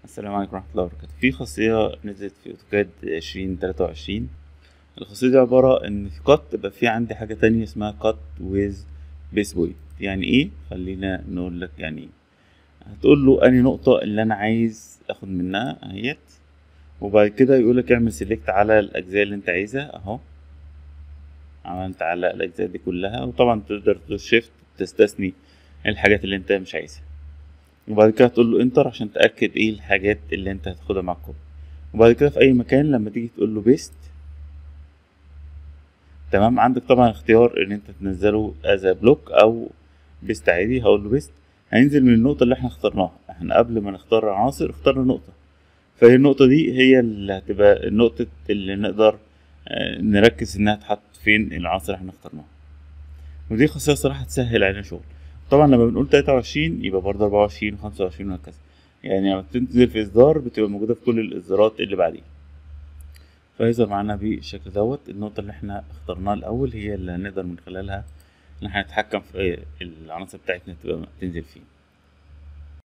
السلام عليكم ورحمة الله وبركاته في خاصية نزلت في اوتوكاد عشرين تلاتة وعشرين الخاصية دي عبارة ان في كات يبقى في عندي حاجة تانية اسمها كات ويز بيس بوينت يعني ايه خلينا نقول لك يعني ايه هتقول له انهي نقطة اللي انا عايز اخد منها اهيت وبعد كده يقول لك اعمل سيلكت على الاجزاء اللي انت عايزها اهو عملت على الاجزاء دي كلها وطبعا تقدر تدوس شيفت تستثني الحاجات اللي انت مش عايزها وبعد كده تقول له انتر عشان تاكد ايه الحاجات اللي انت هتاخدها مع الكوبي وبعد كده في اي مكان لما تيجي تقول له بيست تمام عندك طبعا اختيار ان انت تنزله از بلوك او بيست عادي هقول له بيست هينزل من النقطة اللي احنا اخترناها احنا قبل ما نختار عناصر اخترنا نقطة فهي النقطة دي هي اللي هتبقى النقطة اللي نقدر آه، نركز انها تحط فين العناصر اللي احنا اخترناها ودي خاصية صراحة تسهل علينا شغل طبعا لما بنقول تلاتة وعشرين يبقى برضه أربعة وعشرين وخمسة وعشرين وهكذا يعني لما تنزل في إصدار بتبقى موجودة في كل الإصدارات اللي بعديه فيظهر معانا بالشكل دوت النقطة اللي احنا اخترناها الأول هي اللي هنقدر من خلالها إن احنا نتحكم في العناصر بتاعتنا تبقى تنزل فين